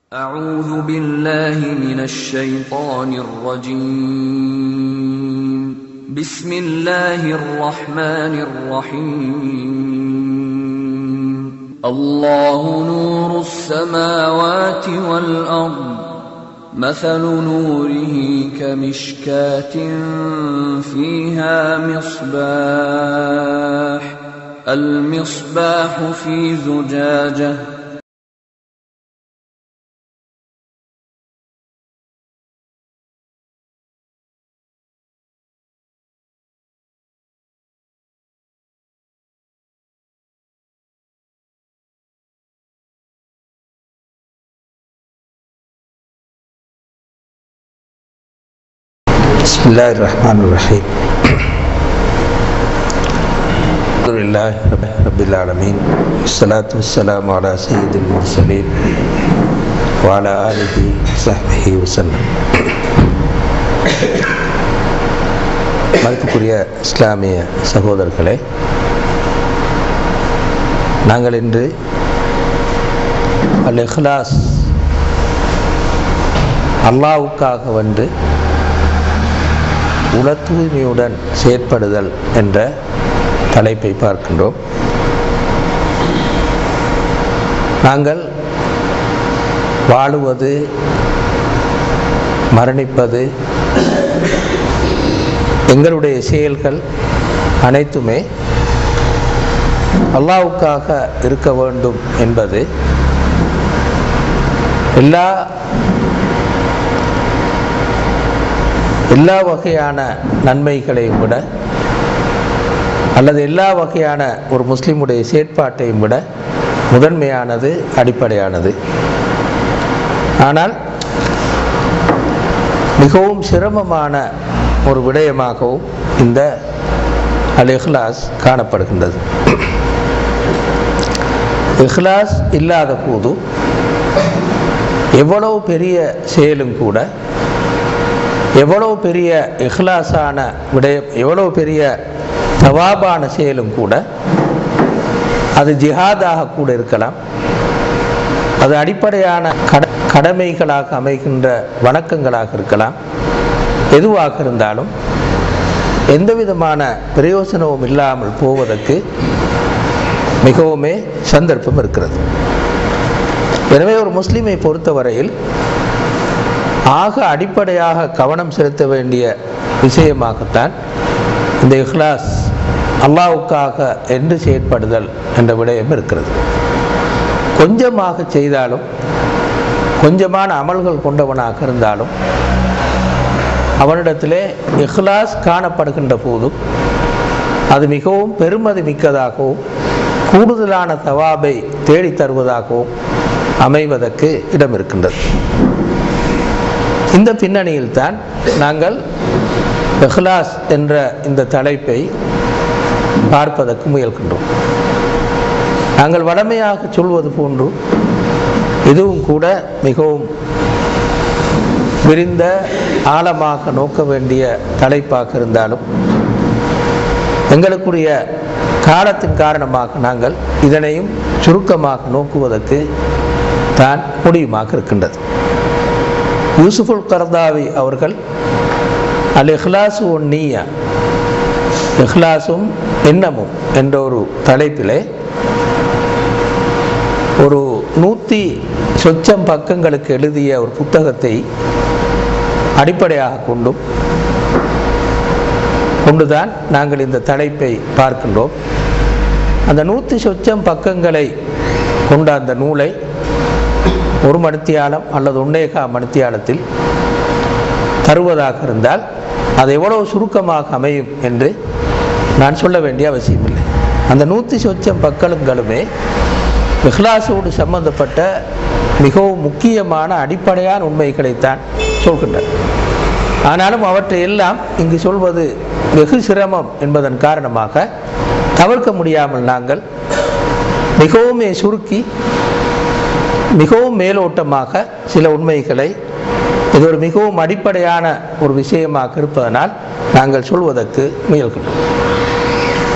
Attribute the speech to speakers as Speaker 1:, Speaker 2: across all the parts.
Speaker 1: أعوذ بالله من الشيطان الرجيم بسم الله الرحمن الرحيم الله نور السماوات والأرض مثل نوره كمشكاة فيها مصباح المصباح في زجاجه
Speaker 2: بسم الله الرحمن الرحيم الحمد لله رب العالمين والصلاة والسلام على سيد المرسلين وعلى آله وصحبه وسلم மதிப்புக்குரிய இஸ்லாமிய சகோதரர்களே நாங்கள் இன்று அல் இஹ்லாஸ் அல்லாவுக்காக வந்து உள தூய்மையுடன் செயற்படுதல் என்ற தலைப்பை பார்க்கின்றோம் நாங்கள் வாழுவது மரணிப்பது எங்களுடைய செயல்கள் அனைத்துமே அல்லாவுக்காக இருக்க வேண்டும் என்பது எல்லா எல்லா வகையான நன்மைகளையும் விட அல்லது எல்லா வகையான ஒரு முஸ்லீமுடைய செயற்பாட்டையும் விட முதன்மையானது அடிப்படையானது ஆனால் மிகவும் சிரமமான ஒரு விடயமாகவும் இந்த அல் இஹ்லாஸ் காணப்படுகின்றது இஹ்லாஸ் இல்லாத போது எவ்வளவு பெரிய செயலும் கூட எவ்வளவு பெரிய இஹ்லாஸான விடயம் எவ்வளவு பெரிய தவாபான செயலும் கூட அது ஜிஹாதாக கூட இருக்கலாம் அது அடிப்படையான கட கடமைகளாக அமைகின்ற வணக்கங்களாக இருக்கலாம் எதுவாக இருந்தாலும் எந்த விதமான பிரயோசனமும் இல்லாமல் போவதற்கு மிகவுமே சந்தர்ப்பம் இருக்கிறது எனவே ஒரு முஸ்லீமை பொறுத்தவரையில் ஆக அடிப்படையாக கவனம் செலுத்த வேண்டிய விஷயமாகத்தான் இந்த இஹ்லாஸ் அல்லாவுக்காக என்று செயற்படுதல் என்ற விடயம் இருக்கிறது கொஞ்சமாக செய்தாலும் கொஞ்சமான அமல்கள் கொண்டவனாக இருந்தாலும் அவனிடத்திலே இஹ்லாஸ் காணப்படுகின்ற போதும் அது மிகவும் பெருமதி மிக்கதாகவும் கூடுதலான தவாபை தேடித் தருவதாகவும் அமைவதற்கு இடம் இருக்கின்றது இந்த பின்னணியில் தான் நாங்கள் இஹ்லாஸ் என்ற இந்த தலைப்பை பார்ப்பதற்கு முயல்கின்றோம் நாங்கள் வடமையாக சொல்வது போன்று இதுவும் கூட மிகவும் விரிந்த ஆழமாக நோக்க வேண்டிய தலைப்பாக இருந்தாலும் எங்களுக்குரிய காலத்தின் காரணமாக நாங்கள் இதனையும் சுருக்கமாக நோக்குவதற்கு தான் முடியுமாக இருக்கின்றது யூசுஃபுல் கர்தாவி அவர்கள் அல் இஹ்லாசு ஒன் நீயா இஹ்லாசும் எண்ணமும் என்ற ஒரு தலைப்பிலே ஒரு நூற்றி சொச்சம் பக்கங்களுக்கு எழுதிய ஒரு புத்தகத்தை அடிப்படையாக கொண்டும் கொண்டுதான் நாங்கள் இந்த தலைப்பை பார்க்கின்றோம் அந்த நூற்றி சொச்சம் பக்கங்களை கொண்ட அந்த நூலை ஒரு மணித்தியாலம் அல்லது ஒன்னேகா மணித்தியாலத்தில் தருவதாக இருந்தால் அது எவ்வளவு சுருக்கமாக அமையும் என்று நான் சொல்ல வேண்டிய அவசியமில்லை அந்த நூற்றி சொச்சம் பக்கங்களுமே இஹ்லாசோடு சம்பந்தப்பட்ட மிகவும் முக்கியமான அடிப்படையான உண்மைகளைத்தான் சொல்கின்றன ஆனாலும் அவற்றை எல்லாம் இங்கு சொல்வது வெகு சிரமம் என்பதன் காரணமாக தவிர்க்க முடியாமல் நாங்கள் மிகவுமே சுருக்கி மிகவும் மேலோட்டமாக சில உண்மைகளை இது ஒரு மிகவும் அடிப்படையான ஒரு விஷயமாக இருப்பதனால் நாங்கள் சொல்வதற்கு முயல்கின்றோம்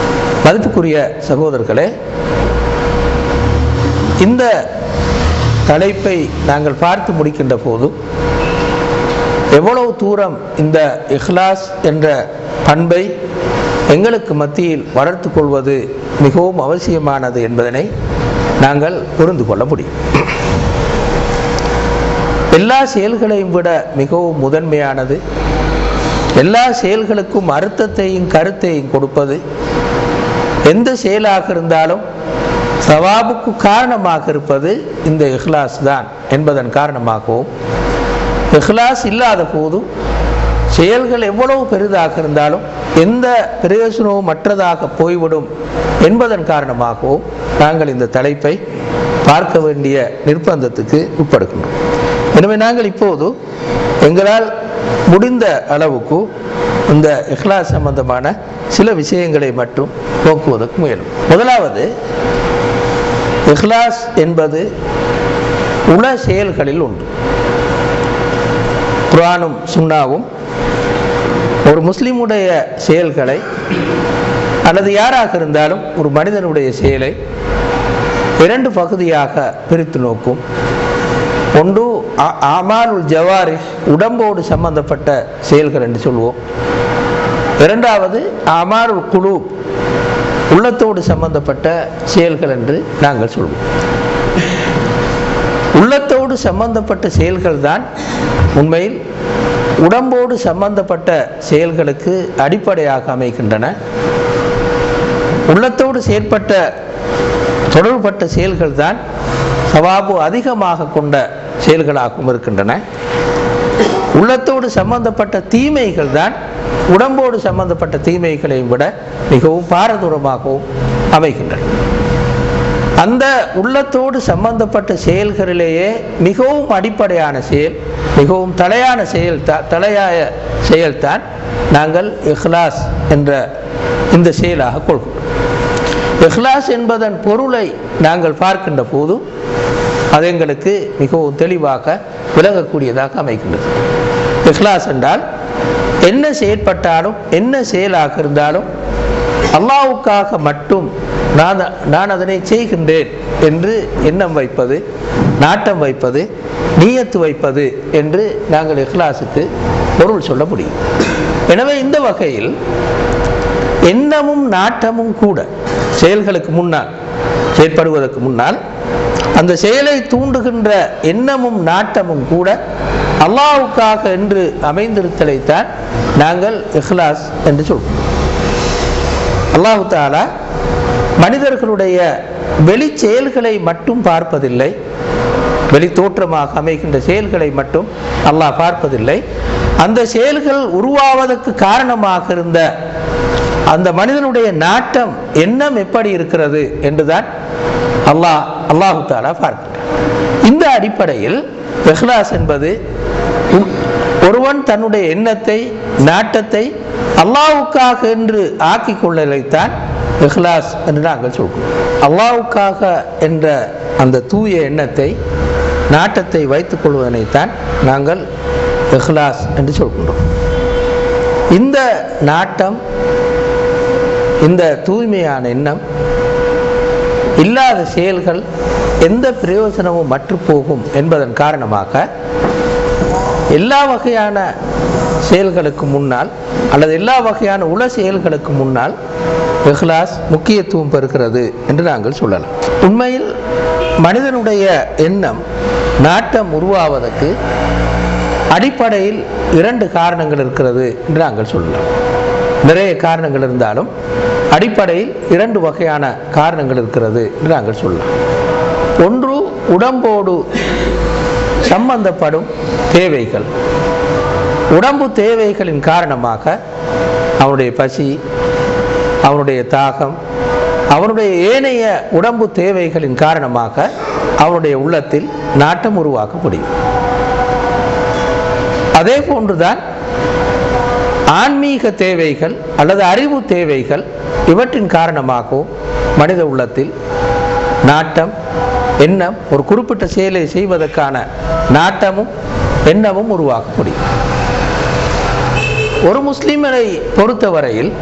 Speaker 2: மதிப்புக்குரிய சகோதரர்களே இந்த தலைப்பை நாங்கள் பார்த்து முடிக்கின்ற போது எவ்வளவு தூரம் இந்த இஹ்லாஸ் என்ற பண்பை எங்களுக்கு மத்தியில் வளர்த்து கொள்வது மிகவும் அவசியமானது என்பதனை நாங்கள் புரிந்து கொள்ள முடியும் எல்லா செயல்களையும் விட மிகவும் முதன்மையானது எல்லா செயல்களுக்கும் அர்த்தத்தையும் கருத்தையும் கொடுப்பது எந்த செயலாக இருந்தாலும் சவாபுக்கு காரணமாக இருப்பது இந்த இஹ்லாஸ் தான் என்பதன் காரணமாகவும் இஹ்லாஸ் இல்லாத போதும் செயல்கள் எவ்வளவு பெரிதாக இருந்தாலும் எந்த பிரயோஜனமும் மற்றதாக போய்விடும் என்பதன் காரணமாகவும் நாங்கள் இந்த தலைப்பை பார்க்க வேண்டிய நிர்பந்தத்துக்கு உட்படுகின்றோம் எனவே நாங்கள் இப்போது எங்களால் முடிந்த அளவுக்கு இந்த இஹ்லாஸ் சம்பந்தமான சில விஷயங்களை மட்டும் நோக்குவதற்கு முயலும் முதலாவது இஹ்லாஸ் என்பது உள செயல்களில் உண்டு குர்ஆனும் சுன்னாவும் ஒரு முஸ்லிமுடைய செயல்களை அல்லது யாராக இருந்தாலும் ஒரு மனிதனுடைய செயலை இரண்டு பகுதியாக பிரித்து நோக்கும் ஒன்று அ- அமாலுல் ஜவாரி உடம்போடு சம்பந்தப்பட்ட செயல்கள் என்று சொல்வோம் இரண்டாவது அமாருல் குழு உள்ளத்தோடு சம்பந்தப்பட்ட செயல்கள் என்று நாங்கள் சொல்வோம் உள்ளத்தோடு சம்பந்தப்பட்ட செயல்கள் தான் உண்மையில் உடம்போடு சம்பந்தப்பட்ட செயல்களுக்கு அடிப்படையாக அமைகின்றன உள்ளத்தோடு செயற்பட்ட தொடர்புபட்ட செயல்கள் தான் சவாபு அதிகமாக கொண்ட செயல்களாகவும் இருக்கின்றன உள்ளத்தோடு சம்பந்தப்பட்ட தீமைகள் தான் உடம்போடு சம்பந்தப்பட்ட தீமைகளையும் விட மிகவும் பாரதூரமாகவும் அமைகின்றன அந்த உள்ளத்தோடு சம்பந்தப்பட்ட செயல்களிலேயே மிகவும் அடிப்படையான செயல் மிகவும் தலையான செயல் தான் தலையாய செயல்தான் நாங்கள் இஹ்லாஸ் என்ற இந்த செயலாக கொள்கிறோம் இஹ்லாஸ் என்பதன் பொருளை நாங்கள் பார்க்கின்ற போது அது எங்களுக்கு மிகவும் தெளிவாக விளங்கக்கூடியதாக அமைக்கின்றது இஹ்லாஸ் என்றால் என்ன செயற்பட்டாலும் என்ன செயலாக இருந்தாலும் அல்லாவுக்காக மட்டும் நான் நான் அதனை செய்கின்றேன் என்று எண்ணம் வைப்பது நாட்டம் வைப்பது நீயத்து வைப்பது என்று நாங்கள் இஹ்லாஸுக்கு பொருள் சொல்ல முடியும் எனவே இந்த வகையில் எண்ணமும் நாட்டமும் கூட செயல்களுக்கு முன்னால் செயற்படுவதற்கு முன்னால் அந்த செயலை தூண்டுகின்ற எண்ணமும் நாட்டமும் கூட அல்லாவுக்காக என்று அமைந்திருத்தலைத்தான் நாங்கள் இஹ்லாஸ் என்று சொல்கிறோம் அல்லாஹு தாலா மனிதர்களுடைய வெளி செயல்களை மட்டும் பார்ப்பதில்லை வெளி தோற்றமாக அமைகின்ற செயல்களை மட்டும் அல்லாஹ் பார்ப்பதில்லை அந்த செயல்கள் உருவாவதற்கு காரணமாக இருந்த அந்த மனிதனுடைய நாட்டம் எண்ணம் எப்படி இருக்கிறது என்றுதான் அல்லாஹ் அல்லாஹு தாலா பார்க்கிறார் இந்த அடிப்படையில் இஹ்லாஸ் என்பது உ- ஒருவன் தன்னுடைய எண்ணத்தை நாட்டத்தை அல்லாஹ்வுக்காக என்று ஆக்கிக் கொள்ளலைத்தான் இஹ்லாஸ் என்று நாங்கள் சொல்கிறோம் அல்லாஹ்வுக்காக என்ற அந்த தூய எண்ணத்தை நாட்டத்தை வைத்துக் கொள்வதனைத்தான் நாங்கள் இஹ்லாஸ் என்று சொல்கின்றோம் இந்த நாட்டம் இந்த தூய்மையான எண்ணம் இல்லாத செயல்கள் எந்த பிரயோஜனமும் மற்று போகும் என்பதன் காரணமாக எல்லா வகையான செயல்களுக்கு முன்னால் அல்லது எல்லா வகையான உள செயல்களுக்கு முன்னால் இஹ்லாஸ் முக்கியத்துவம் பெறுகிறது என்று நாங்கள் சொல்லலாம் உண்மையில் மனிதனுடைய எண்ணம் நாட்டம் உருவாவதற்கு அடிப்படையில் இரண்டு காரணங்கள் இருக்கிறது என்று நாங்கள் சொல்லலாம் நிறைய காரணங்கள் இருந்தாலும் அடிப்படையில் இரண்டு வகையான காரணங்கள் இருக்கிறது என்று நாங்கள் சொல்லலாம் ஒன்று உடம்போடு சம்பந்தப்படும் தேவைகள் உடம்பு தேவைகளின் காரணமாக அவனுடைய பசி அவனுடைய தாகம் அவனுடைய ஏனைய உடம்பு தேவைகளின் காரணமாக அவனுடைய உள்ளத்தில் நாட்டம் உருவாக்க முடியும் அதே போன்றுதான் ஆன்மீக தேவைகள் அல்லது அறிவு தேவைகள் இவற்றின் காரணமாகவும் மனித உள்ளத்தில் நாட்டம் எண்ணம் ஒரு குறிப்பிட்ட செயலை செய்வதற்கான நாட்டமும் எண்ணமும் உருவாக்க முடியும் ஒரு முஸ்லிமனை பொறுத்தவரையில்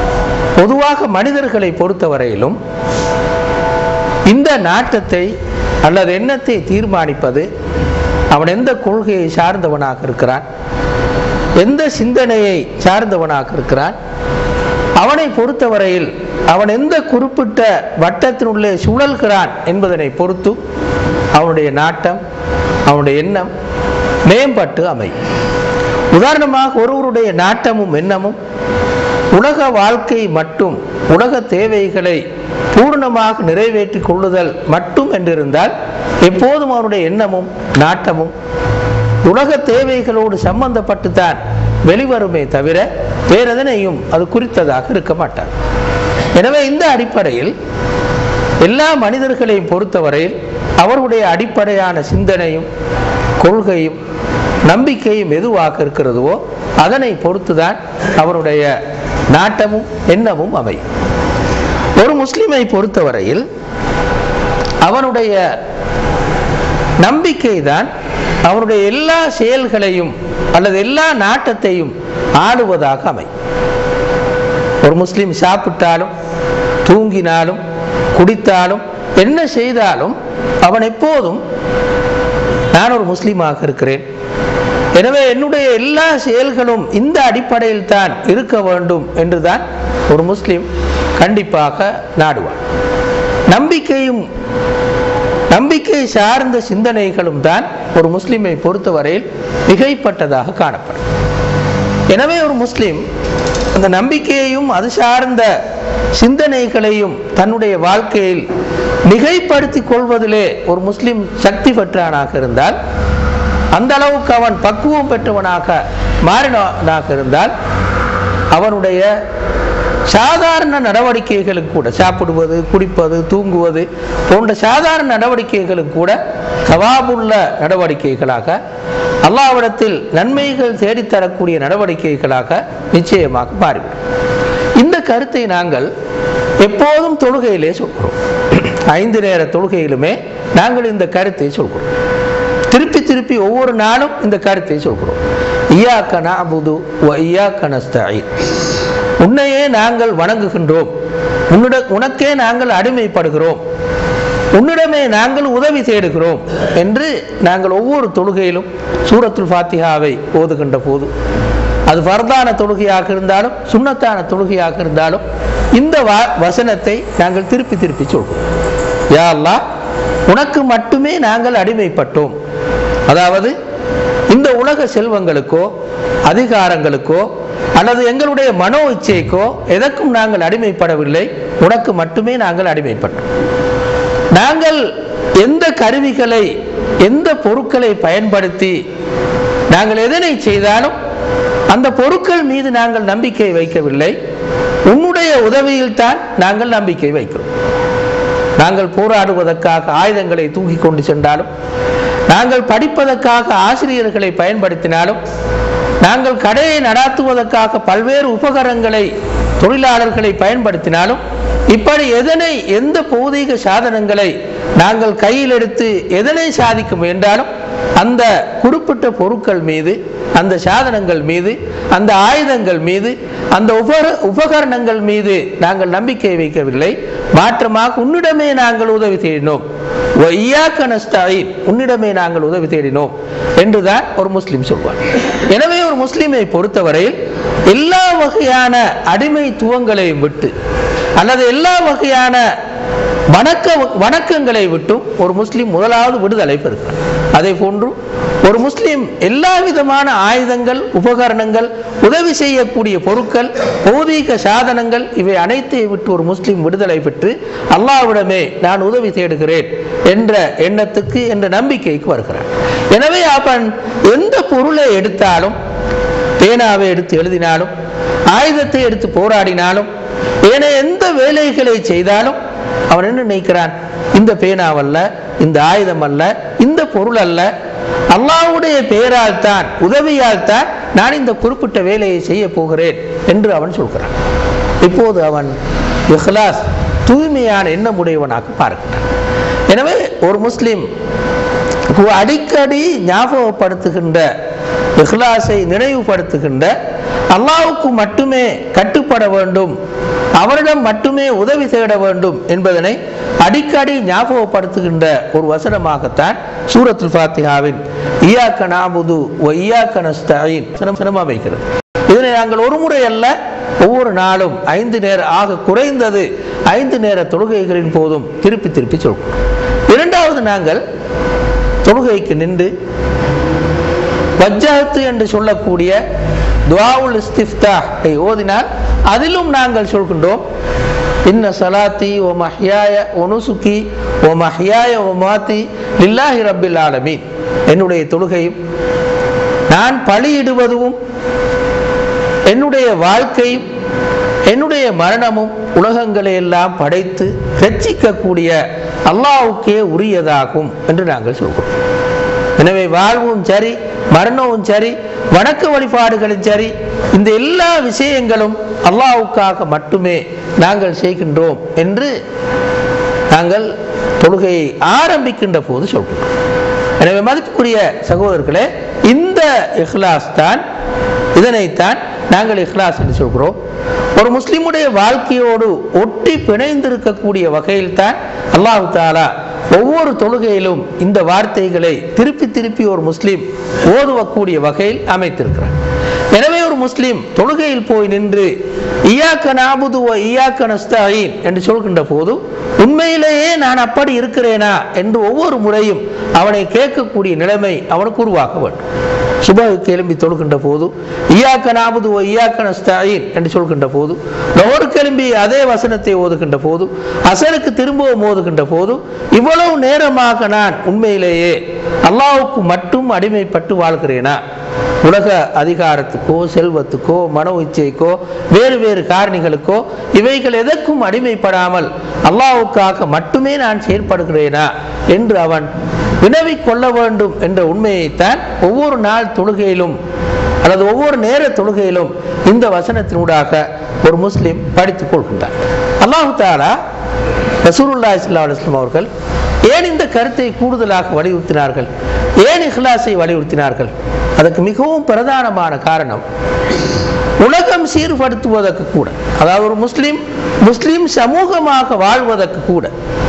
Speaker 2: பொதுவாக மனிதர்களை பொறுத்தவரையிலும் இந்த நாட்டத்தை அல்லது எண்ணத்தை தீர்மானிப்பது அவன் எந்த கொள்கையை சார்ந்தவனாக இருக்கிறான் எந்த சிந்தனையை சார்ந்தவனாக இருக்கிறான் அவனை பொறுத்தவரையில் அவன் எந்த குறிப்பிட்ட வட்டத்தினுள்ளே சுழல்கிறான் என்பதனை பொறுத்து அவனுடைய நாட்டம் அவனுடைய எண்ணம் மேம்பட்டு அமையும் உதாரணமாக ஒருவருடைய நாட்டமும் எண்ணமும் உலக வாழ்க்கை மட்டும் உலக தேவைகளை பூர்ணமாக நிறைவேற்றிக் கொள்ளுதல் மட்டும் என்றிருந்தால் எப்போதும் அவருடைய எண்ணமும் நாட்டமும் உலக தேவைகளோடு சம்பந்தப்பட்டு தான் வெளிவருமே தவிர வேறெதனையும் அது குறித்ததாக இருக்க மாட்டார் எனவே இந்த அடிப்படையில் எல்லா மனிதர்களையும் பொறுத்தவரையில் அவருடைய அடிப்படையான சிந்தனையும் கொள்கையும் நம்பிக்கையும் எதுவாக இருக்கிறதுவோ அதனை பொறுத்துதான் அவருடைய நாட்டமும் எண்ணமும் அமையும் ஒரு முஸ்லிமை பொறுத்தவரையில் அவனுடைய நம்பிக்கை தான் அவனுடைய எல்லா செயல்களையும் அல்லது எல்லா நாட்டத்தையும் ஆளுவதாக அமையும் ஒரு முஸ்லிம் சாப்பிட்டாலும் தூங்கினாலும் குடித்தாலும் என்ன செய்தாலும் அவன் எப்போதும் நான் ஒரு முஸ்லீமாக இருக்கிறேன் எனவே என்னுடைய எல்லா செயல்களும் இந்த அடிப்படையில் தான் இருக்க வேண்டும் என்றுதான் ஒரு முஸ்லிம் கண்டிப்பாக நாடுவான் நம்பிக்கையும் நம்பிக்கை சார்ந்த சிந்தனைகளும் தான் ஒரு முஸ்லிமை பொறுத்தவரையில் மிகைப்பட்டதாக காணப்படும் எனவே ஒரு முஸ்லிம் அந்த நம்பிக்கையையும் அது சார்ந்த சிந்தனைகளையும் தன்னுடைய வாழ்க்கையில் மிகைப்படுத்திக் கொள்வதிலே ஒரு முஸ்லிம் சக்தி பெற்றவனாக இருந்தால் அந்த அளவுக்கு அவன் பக்குவம் பெற்றவனாக மாறினவனாக இருந்தால் அவனுடைய சாதாரண நடவடிக்கைகளுக்கு கூட சாப்பிடுவது குடிப்பது தூங்குவது போன்ற சாதாரண நடவடிக்கைகளுக்கு கூட கவாபுள்ள நடவடிக்கைகளாக அல்லாவிடத்தில் நன்மைகள் தேடித்தரக்கூடிய நடவடிக்கைகளாக நிச்சயமாக மாறிவிடும் இந்த கருத்தை நாங்கள் எப்போதும் தொழுகையிலே சொல்கிறோம் ஐந்து நேர தொழுகையிலுமே நாங்கள் இந்த கருத்தை சொல்கிறோம் திருப்பி திருப்பி ஒவ்வொரு நாளும் இந்த கருத்தை சொல்கிறோம் ஐயாக்க நாபுது ஐயாக்க நஸ்தாயின் உன்னையே நாங்கள் வணங்குகின்றோம் உன்னிட உனக்கே நாங்கள் அடிமைப்படுகிறோம் உன்னிடமே நாங்கள் உதவி தேடுகிறோம் என்று நாங்கள் ஒவ்வொரு தொழுகையிலும் சூரத்துல் ஃபாத்திஹாவை ஓதுகின்ற போது அது ஃபர்தான தொழுகையாக இருந்தாலும் சுண்ணத்தான தொழுகையாக இருந்தாலும் இந்த வ- வசனத்தை நாங்கள் திருப்பி திருப்பி சொல்கிறோம் யா அல்லாஹ் உனக்கு மட்டுமே நாங்கள் அடிமைப்பட்டோம் அதாவது இந்த உலக செல்வங்களுக்கோ அதிகாரங்களுக்கோ அல்லது எங்களுடைய மனோ இச்சைக்கோ எதற்கும் நாங்கள் அடிமைப்படவில்லை உனக்கு மட்டுமே நாங்கள் அடிமைப்பட்டோம் நாங்கள் எந்த கருவிகளை எந்த பொருட்களை பயன்படுத்தி நாங்கள் எதனை செய்தாலும் அந்த பொருட்கள் மீது நாங்கள் நம்பிக்கை வைக்கவில்லை உன்னுடைய உதவியில் தான் நாங்கள் நம்பிக்கை வைக்கிறோம் நாங்கள் போராடுவதற்காக ஆயுதங்களை தூக்கி கொண்டு சென்றாலும் நாங்கள் படிப்பதற்காக ஆசிரியர்களை பயன்படுத்தினாலும் நாங்கள் கடையை நடாத்துவதற்காக பல்வேறு உபகரணங்களை தொழிலாளர்களை பயன்படுத்தினாலும் இப்படி எதனை எந்த பௌதீக சாதனங்களை நாங்கள் கையில் எடுத்து எதனை சாதிக்க முயன்றாலும் அந்த குறிப்பிட்ட பொருட்கள் மீது அந்த சாதனங்கள் மீது அந்த ஆயுதங்கள் மீது அந்த உபர உபகரணங்கள் மீது நாங்கள் நம்பிக்கை வைக்கவில்லை மாற்றமாக உன்னிடமே நாங்கள் உதவி தேடினோம் ஒய்யாக்க நஸ்தாயின் உன்னிடமே நாங்கள் உதவி தேடினோம் என்றுதான் ஒரு முஸ்லிம் சொல்வார் எனவே ஒரு முஸ்லிமை பொறுத்தவரையில் எல்லா வகையான அடிமைத்துவங்களையும் விட்டு அல்லது எல்லா வகையான வணக்க வணக்கங்களை விட்டும் ஒரு முஸ்லிம் முதலாவது விடுதலை பெறுகிறார் அதே போன்று ஒரு முஸ்லிம் எல்லா விதமான ஆயுதங்கள் உபகரணங்கள் உதவி செய்யக்கூடிய பொருட்கள் பௌதீக சாதனங்கள் இவை அனைத்தையும் விட்டு ஒரு முஸ்லிம் விடுதலை பெற்று அல்லாஹ்விடமே நான் உதவி தேடுகிறேன் என்ற எண்ணத்துக்கு என்ற நம்பிக்கைக்கு வருகிறார் எனவே அவன் எந்த பொருளை எடுத்தாலும் பேனாவை எடுத்து எழுதினாலும் ஆயுதத்தை எடுத்து போராடினாலும் ஏனைய எந்த வேலைகளை செய்தாலும் அவன் என்ன நினைக்கிறான் இந்த பேனாவல்ல இந்த ஆயுதம் அல்ல இந்த பொருள் அல்ல அல்லாஹ்வுடைய பெயரால் தான் உதவியால் தான் நான் இந்த குறிப்பிட்ட வேலையை செய்ய போகிறேன் என்று அவன் சொல்கிறான் இப்போது அவன் இஹ்லாஸ் தூய்மையான எண்ணமுடையவனாக பார்க்கிறான் எனவே ஒரு முஸ்லிம் அடிக்கடி ஞாபகப்படுத்துகின்ற இஹ்லாஸை நினைவுபடுத்துகின்ற அல்லாஹ்வுக்கு மட்டுமே கட்டுப்பட வேண்டும் அவரிடம் மட்டுமே உதவி தேட வேண்டும் என்பதனை அடிக்கடி ஞாபகப்படுத்துகின்ற ஒரு வசனமாகத்தான் சூரத்துல் ஃபாத்திஹாவின் இயாக்க நாபுது ஒ இயாக்க நஸ்தாயின் சிரமம் அமைக்கிறது இதனை நாங்கள் ஒரு முறை அல்ல ஒவ்வொரு நாளும் ஐந்து நேர ஆக குறைந்தது ஐந்து நேர தொழுகைகளின் போதும் திருப்பி திருப்பி சொல்கிறோம் இரண்டாவது நாங்கள் தொழுகைக்கு நின்று வஜ்ஜாத்து என்று சொல்லக்கூடிய துவாவுல் இஸ்திஃப்தாஹை ஓதினால் அதிலும் நாங்கள் சொல்கின்றோம் இன்ன சலாத்தி ஓ மஹ்யாய ஓ நுசுக்கி ஓ மஹ்யாய ஓ மாத்தி லில்லாஹி ரப்பில் ஆலமீன் என்னுடைய தொழுகையும் நான் பலியிடுவதும் என்னுடைய வாழ்க்கையும் என்னுடைய மரணமும் உலகங்களை எல்லாம் படைத்து ரட்சிக்கக்கூடிய அல்லாஹ்வுக்கே உரியதாகும் என்று நாங்கள் சொல்கிறோம் எனவே வாழ்வும் சரி மரணமும் சரி வணக்க வழிபாடுகளும் சரி இந்த எல்லா விஷயங்களும் அல்லாஹ்வுக்காக மட்டுமே நாங்கள் செய்கின்றோம் என்று நாங்கள் தொழுகையை ஆரம்பிக்கின்ற போது சொல்கிறோம் எனவே மதிப்புக்குரிய சகோதரர்களே இந்த இஹ்லாஸ் தான் இதனைத்தான் நாங்கள் இஹ்லாஸ் என்று சொல்கிறோம் ஒரு முஸ்லிமுடைய வாழ்க்கையோடு ஒட்டி பிணைந்திருக்கக்கூடிய வகையில் தான் அல்லாஹு தாலா ஒவ்வொரு தொழுகையிலும் இந்த வார்த்தைகளை திருப்பி திருப்பி ஒரு முஸ்லிம் ஓதுவக்கூடிய வகையில் அமைத்திருக்கிறார் எனவே ஒரு முஸ்லிம் தொழுகையில் போய் நின்று ஈயாக்க நாபுது ஈயாக்க நஸ்தாயின் என்று சொல்கின்ற போது உண்மையிலேயே நான் அப்படி இருக்கிறேனா என்று ஒவ்வொரு முறையும் அவனை கேட்கக்கூடிய நிலைமை அவனுக்கு உருவாக்க வேண்டும் சுபகுக்கு எழும்பி தொழுகின்ற போது ஈயாக்க நாபுது ஈயாக்க நஸ்தாயின் என்று சொல்கின்ற போது லோருக்கு எழும்பி அதே வசனத்தை ஓதுகின்ற போது அசலுக்கு திரும்பவும் ஓதுகின்ற போது இவ்வளவு நேரமாக நான் உண்மையிலேயே அல்லாஹ்வுக்கு மட்டும் அடிமைப்பட்டு வாழ்கிறேனா உலக அதிகாரத்துக்கோ செல்வத்துக்கோ மன இச்சைக்கோ வேறு வேறு காரணிகளுக்கோ இவைகள் எதற்கும் அடிமைப்படாமல் அல்லாஹ்வுக்காக மட்டுமே நான் செயல்படுகிறேனா என்று அவன் வினவிக் கொள்ள வேண்டும் என்ற உண்மையைத்தான் ஒவ்வொரு நாள் தொழுகையிலும் அல்லது ஒவ்வொரு நேர தொழுகையிலும் இந்த வசனத்தினூடாக ஒரு முஸ்லிம் படித்துக் கொள்கின்றார் அல்லாஹு தாலா ரசூலுல்லாஹி ஸல்லல்லாஹு அலைஹி வஸல்லம் அவர்கள் ஏன் இந்த கருத்தை கூடுதலாக வலியுறுத்தினார்கள் ஏன் இஹ்லாஸை வலியுறுத்தினார்கள் அதற்கு மிகவும் பிரதானமான காரணம் உலகம் சீர்படுத்துவதற்கு கூட அதாவது ஒரு முஸ்லிம் முஸ்லிம் சமூகமாக வாழ்வதற்கு கூட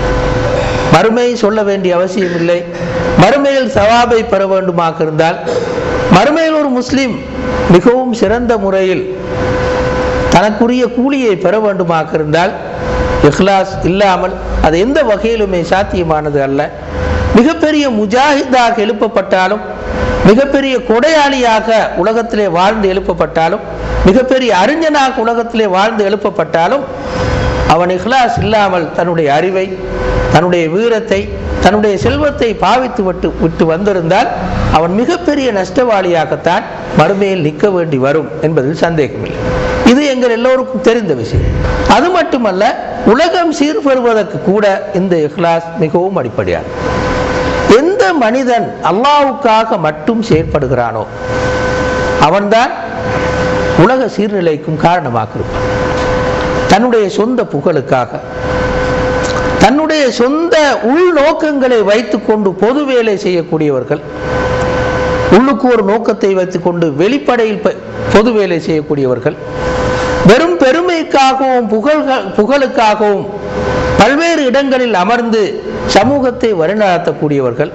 Speaker 2: மறுமை சொல்ல வேண்டிய அவசியம் இல்லை மறுமையில் சவாபை பெற வேண்டுமாக இருந்தால் மறுமையில் ஒரு முஸ்லிம் மிகவும் சிறந்த முறையில் தனக்குரிய கூலியை பெற வேண்டுமாக இருந்தால் இஹ்லாஸ் இல்லாமல் அது எந்த வகையிலுமே சாத்தியமானது அல்ல மிகப்பெரிய முஜாஹிதாக எழுப்பப்பட்டாலும் மிகப்பெரிய கொடையாளியாக உலகத்திலே வாழ்ந்து எழுப்பப்பட்டாலும் மிகப்பெரிய அறிஞனாக உலகத்திலே வாழ்ந்து எழுப்பப்பட்டாலும் அவன் இஹ்லாஸ் இல்லாமல் தன்னுடைய அறிவை தன்னுடைய வீரத்தை தன்னுடைய செல்வத்தை பாவித்து விட்டு விட்டு வந்திருந்தால் அவன் மிகப்பெரிய நஷ்டவாளியாகத்தான் மறுமையில் நிற்க வேண்டி வரும் என்பதில் சந்தேகமில்லை இது எங்கள் எல்லோருக்கும் தெரிந்த விஷயம் அது மட்டுமல்ல உலகம் சீர்பெறுவதற்கு கூட இந்த இஹ்லாஸ் மிகவும் அடிப்படையானது எந்த மனிதன் அல்லாவுக்காக மட்டும் செயற்படுகிறானோ அவன்தான் உலக சீர்நிலைக்கும் காரணமாக இருப்பான் தன்னுடைய சொந்த புகழுக்காக தன்னுடைய சொந்த உள்நோக்கங்களை வைத்துக்கொண்டு பொது வேலை செய்யக்கூடியவர்கள் உள்ளுக்கு ஒரு நோக்கத்தை வைத்துக்கொண்டு வெளிப்படையில் ப- பொது வேலை செய்யக்கூடியவர்கள் வெறும் பெருமைக்காகவும் புகழ்க புகழுக்காகவும் பல்வேறு இடங்களில் அமர்ந்து சமூகத்தை வழிநடத்தக்கூடியவர்கள்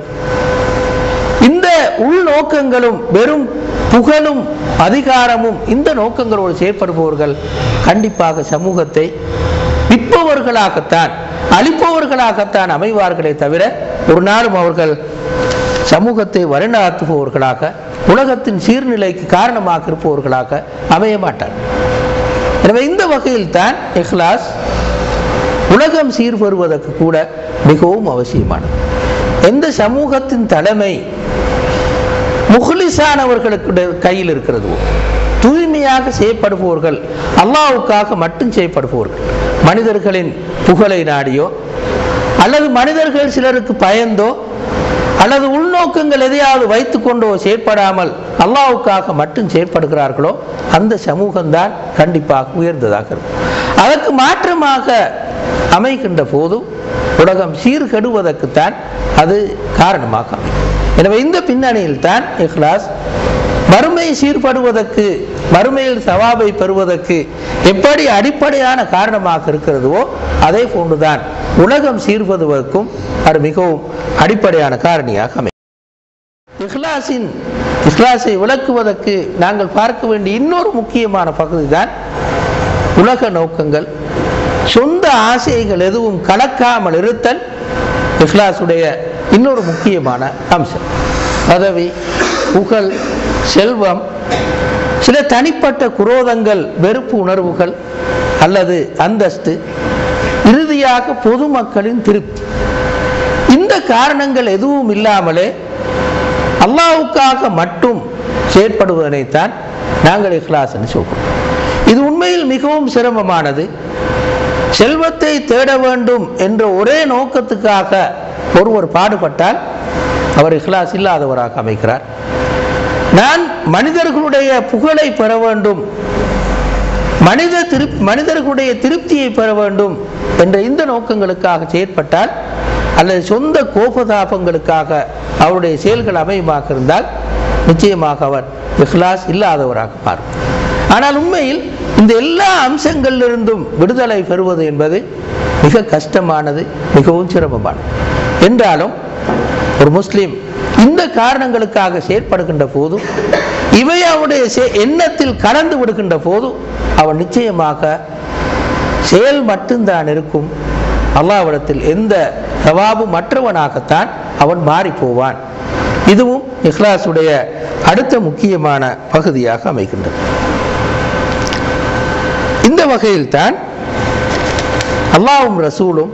Speaker 2: இந்த உள்நோக்கங்களும் வெறும் புகழும் அதிகாரமும் இந்த நோக்கங்களோடு செயற்படுபவர்கள் கண்டிப்பாக சமூகத்தை விற்பவர்களாகத்தான் அழிப்பவர்களாகத்தான் அமைவார்களே தவிர ஒரு நாளும் அவர்கள் சமூகத்தை வழிநடத்துபவர்களாக உலகத்தின் சீர்நிலைக்கு காரணமாக இருப்பவர்களாக அமைய மாட்டார் எனவே இந்த வகையில் தான் இஹ்லாஸ் உலகம் சீர்பெறுவதற்கு கூட மிகவும் அவசியமானது எந்த சமூகத்தின் தலைமை முஹ்லிஸானவர்களுக்கு கையில் இருக்கிறதோ தூய்மையாக செய்யப்படுபவர்கள் அல்லாஹ்வுக்காக மட்டும் செய்யப்படுபவர்கள் மனிதர்களின் புகழை நாடியோ அல்லது மனிதர்கள் சிலருக்கு பயந்தோ அல்லது உள்நோக்கங்கள் எதையாவது வைத்துக்கொண்டோ செயற்படாமல் அல்லாஹ்வுக்காக மட்டும் செயற்படுகிறார்களோ அந்த சமூகம்தான் கண்டிப்பாக உயர்ந்ததாக இருக்கும் அதற்கு மாற்றமாக அமைகின்ற போது உலகம் சீர்கெடுவதற்குத்தான் அது காரணமாக அமையும் எனவே இந்த பின்னணியில் தான் இஹ்லாஸ் மறுமை சீர்படுவதற்கு மறுமையில் சவாபை பெறுவதற்கு எப்படி அடிப்படையான காரணமாக இருக்கிறதோ அதே போன்றுதான் உலகம் சீர்படுவதற்கும் அது மிகவும் அடிப்படையான காரணியாக அமையும் இஹ்லாஸின் இஹ்லாஸை விளக்குவதற்கு நாங்கள் பார்க்க வேண்டிய இன்னொரு முக்கியமான பகுதி தான் உலக நோக்கங்கள் சொந்த ஆசைகள் எதுவும் கலக்காமல் இருத்தல் இஹ்லாஸுடைய இன்னொரு முக்கியமான அம்சம் பதவி புகழ் செல்வம் சில தனிப்பட்ட குரோதங்கள் வெறுப்பு உணர்வுகள் அல்லது அந்தஸ்து இறுதியாக பொதுமக்களின் திருப்தி இந்த காரணங்கள் எதுவும் இல்லாமலே அல்லாவுக்காக மட்டும் செயற்படுவதனைத்தான் நாங்கள் இஹ்லாஸ் என்று சொல்கிறோம் இது உண்மையில் மிகவும் சிரமமானது செல்வத்தை தேட வேண்டும் என்ற ஒரே நோக்கத்துக்காக ஒருவர் பாடுபட்டால் அவர் இஹ்லாஸ் இல்லாதவராக அமைக்கிறார் நான் மனிதர்களுடைய புகழை பெற வேண்டும் மனித திரு மனிதர்களுடைய திருப்தியை பெற வேண்டும் என்ற இந்த நோக்கங்களுக்காக செயற்பட்டால் அல்லது சொந்த கோபதாபங்களுக்காக அவருடைய செயல்கள் அமையமாக இருந்தால் நிச்சயமாக அவர் இஹ்லாஸ் இல்லாதவராக மாறும் ஆனால் உண்மையில் இந்த எல்லா அம்சங்களிலிருந்தும் விடுதலை பெறுவது என்பது மிக கஷ்டமானது மிகவும் சிரமமானது என்றாலும் ஒரு முஸ்லீம் இந்த காரணங்களுக்காக செயற்படுகின்ற போது இவை அவனுடைய செ- எண்ணத்தில் கலந்து விடுகின்ற போது அவன் நிச்சயமாக செயல் மட்டும்தான் இருக்கும் அல்லாவிடத்தில் எந்த சவாபும் மற்றவனாகத்தான் அவன் மாறி போவான் இதுவும் இஹ்லாஸுடைய அடுத்த முக்கியமான பகுதியாக அமைகின்றது இந்த வகையில்தான் அல்லாஹ்வும் ரசூலும்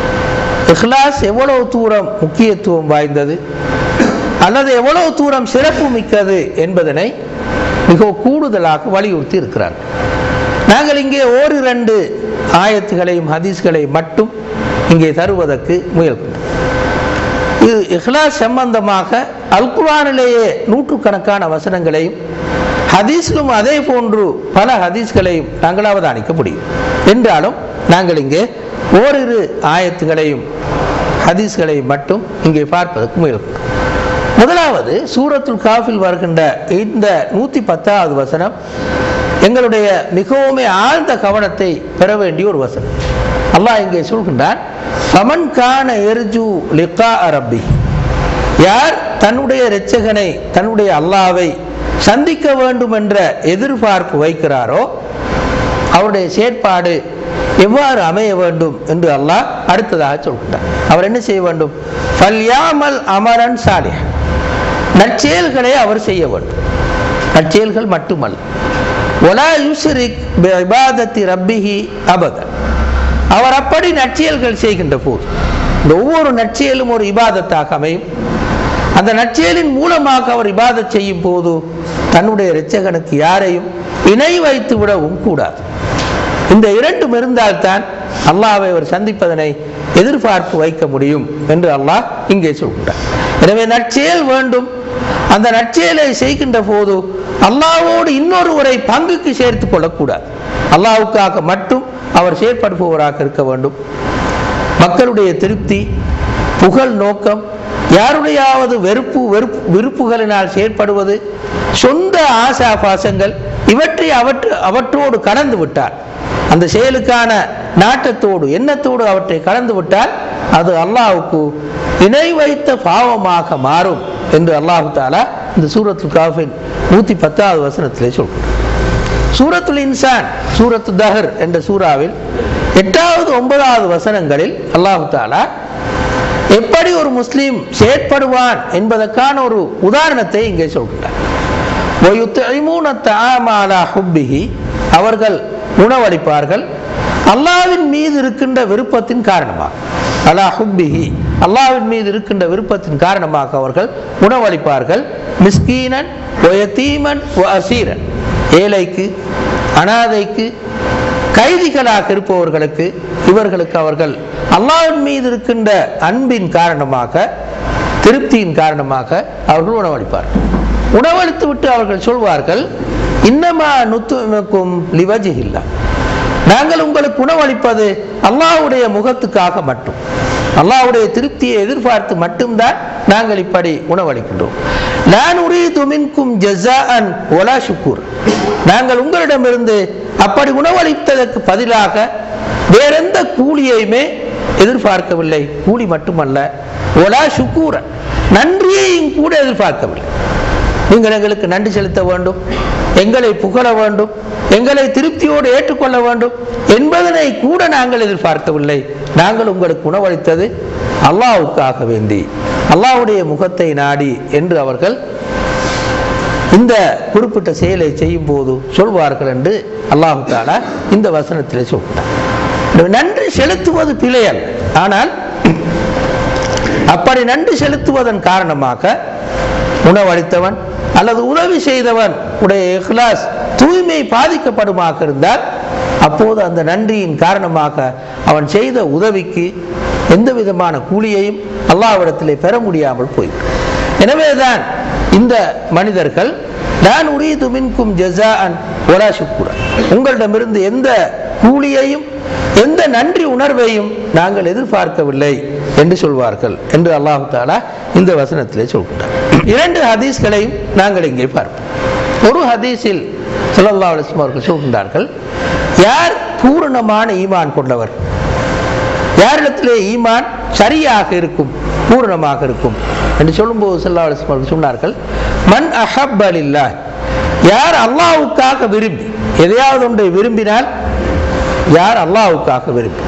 Speaker 2: இஹ்லாஸ் எவ்வளவு தூரம் முக்கியத்துவம் வாய்ந்தது அல்லது எவ்வளவு தூரம் சிறப்பு மிக்கது என்பதனை மிக கூடுதலாக வலியுறுத்தி இருக்கிறார் நாங்கள் இங்கே ஓரிரண்டு ஆயத்துகளையும் ஹதீஸ்களையும் மட்டும் இங்கே தருவதற்கு முயல்கின்றோம் இது இஹ்லாஸ் சம்பந்தமாக அல் குர்ஆனிலேயே நூற்றுக்கணக்கான வசனங்களையும் ஹதீஸிலும் அதே போன்று பல ஹதீஸ்களையும் நாங்கள் அவதானிக்க முடியும் என்றாலும் நாங்கள் இங்கே ஓரிரு ஆயத்துகளையும் ஹதீஸ்களையும் மட்டும் இங்கே பார்ப்பதற்கு முயல்கிறோம் முதலாவது சூரத்துல் காஃபில் வருகின்ற இந்த நூத்தி பத்தாவது வசனம் எங்களுடைய மிகவும் ஆழ்ந்த கவனத்தை பெற வேண்டிய ஒரு வசனம் அல்லாஹ் இங்கே சொல்கின்றான் ஃபமன் கான எர்ஜு லிகா ரப்பி யார் தன்னுடைய இரட்சகனை தன்னுடைய அல்லாவை சந்திக்க வேண்டும் என்ற எதிர்பார்ப்பு வைக்கிறாரோ அவருடைய செயற்பாடு எவ்வாறு அமைய வேண்டும் என்று அல்லாஹ் அடுத்ததாக சொல்கின்றார் அவர் என்ன செய்ய வேண்டும் ஃபல்யாமல் அமரன் சாலிஹ் நற்செயல்களை அவர் செய்ய வேண்டும் நற்செயல்கள் மட்டுமல்ல ஒலா யுஸ்ரிக் இபாதத்தி ரப்பிஹி அபதன் அவர் அப்படி நற்செயல்கள் செய்கின்ற போது இந்த ஒவ்வொரு நற்செயலும் ஒரு இபாதத்தாக அமையும் அந்த நற்செயலின் மூலமாக அவர் இபாதத் செய்யும் போது தன்னுடைய இரட்சகனுக்கு யாரையும் இணை வைத்து விடவும் கூடாது இந்த இரண்டும் இருந்தால்தான் அல்லாஹ்வை அவர் சந்திப்பதனை எதிர்பார்ப்பு வைக்க முடியும் என்று அல்லாஹ் இங்கே சொல்கிறார் எனவே நற்செயல் வேண்டும் அந்த நற்செயலை செய்கின்ற போது அல்லாஹ்வோடு இன்னொருவரை பங்குக்கு சேர்த்துக் கொள்ளக்கூடாது அல்லாஹ்வுக்காக மட்டும் அவர் செயற்படுபவராக இருக்க வேண்டும் மக்களுடைய திருப்தி புகழ் நோக்கம் யாருடையாவது வெறுப்பு வெறுப்பு விருப்புகளினால் செயற்படுவது சொந்த ஆசாபாசங்கள் இவற்றை அவற்று அவற்றோடு கலந்து விட்டார் அந்த செயலுக்கான நாட்டத்தோடு எண்ணத்தோடு அவற்றை கலந்து விட்டால் அது அல்லாஹ்வுக்கு இணை வைத்த பாவமாக மாறும் என்று அல்லாஹு தாலா இந்த சூரத்துல் காஃபின் நூத்தி பத்தாவது வசனத்திலே சொல்கிறார் சூரத்துல் இன்சான் சூரத்து தஹர் என்ற சூறாவில் எட்டாவது ஒன்பதாவது வசனங்களில் அல்லாஹு தாலா எப்படி ஒரு முஸ்லீம் செயற்படுவான் என்பதற்கான ஒரு உதாரணத்தை இங்கே சொல்கிறார் وَيُطْعِمُونَ الطَّعَامَ عَلَى حُبِّهِ அவர்கள் உணவளிப்பார்கள் அல்லாவின் மீது இருக்கின்ற விருப்பத்தின் காரணமாக அலா ஹுப்பிஹி அல்லாவின் மீது இருக்கின்ற விருப்பத்தின் காரணமாக அவர்கள் உணவளிப்பார்கள் மிஸ்கீனன் ஒயத்தீமன் அசீரன் ஏழைக்கு அனாதைக்கு கைதிகளாக இருப்பவர்களுக்கு இவர்களுக்கு அவர்கள் அல்லாஹ்வின் மீது இருக்கின்ற அன்பின் காரணமாக திருப்தியின் காரணமாக அவர்கள் உணவளிப்பார்கள் உணவளித்து விட்டு அவர்கள் சொல்வார்கள் இன்னமா நுத்துக்கும் லிவஜில்லா நாங்கள் உங்களுக்கு உணவளிப்பது அல்லாஹ்வுடைய முகத்துக்காக மட்டும் அல்லாஹ்வுடைய திருப்தியை எதிர்பார்த்து மட்டும்தான் நாங்கள் இப்படி உணவளிக்கின்றோம் நான் உரீது மின்கும் ஜஸாஅன் ஒலா ஷுக்கூர் நாங்கள் உங்களிடமிருந்து அப்படி உணவளித்ததற்கு பதிலாக வேறெந்த கூலியையுமே எதிர்பார்க்கவில்லை கூலி மட்டுமல்ல ஒலா ஷுக்கூர நன்றியையும் கூட எதிர்பார்க்கவில்லை நீங்கள் எங்களுக்கு நன்றி செலுத்த வேண்டும் எங்களை புகழ வேண்டும் எங்களை திருப்தியோடு ஏற்றுக்கொள்ள வேண்டும் என்பதனை கூட நாங்கள் எதிர்பார்க்கவில்லை நாங்கள் உங்களுக்கு உணவளித்தது அல்லாஹ்வுக்காக வேண்டி அல்லாஹ்வுடைய முகத்தை நாடி என்று அவர்கள் இந்த குறிப்பிட்ட செயலை செய்யும் போது சொல்வார்கள் என்று அல்லாஹு தாலா இந்த வசனத்திலே சொல்கிறார் இந்த நன்றி செலுத்துவது பிழை அல்ல ஆனால் அப்படி நன்றி செலுத்துவதன் காரணமாக உணவளித்தவன் அல்லது உதவி செய்தவன் உடைய இஹ்லாஸ் தூய்மை பாதிக்கப்படுமாக இருந்தால் அப்போது அந்த நன்றியின் காரணமாக அவன் செய்த உதவிக்கு எந்த விதமான கூலியையும் அல்லாஹ்விடத்திலே பெற முடியாமல் போய்விடும் எனவேதான் இந்த மனிதர்கள் நான் உரீது மின்கும் ஜஸாஅன் ஒலா ஷுக்குரா உங்களிடமிருந்து எந்த கூலியையும் எந்த நன்றி உணர்வையும் நாங்கள் எதிர்பார்க்கவில்லை என்று சொல்வார்கள் என்று அல்லாஹு தாலா இந்த வசனத்திலே சொல்கிறார் இரண்டு ஹதீஸ்களையும் நாங்கள் இங்கே பார்ப்போம் ஒரு ஹதீஸில் ஸல்லல்லாஹு அலைஹி வஸல்லம் அவர்கள் சொல்கின்றார்கள் யார் பூரணமான ஈமான் கொண்டவர் யாரிடத்திலே ஈமான் சரியாக இருக்கும் பூரணமாக இருக்கும் என்று சொல்லும்போது ஸல்லல்லாஹு அலைஹி வஸல்லம் அவர்கள் சொன்னார்கள் மன் அஹப்ப லில்லாஹ் யார் அல்லாஹ்வுக்காக விரும்பி எதையாவது ஒன்றை விரும்பினால் யார் அல்லாஹ்வுக்காக விரும்பி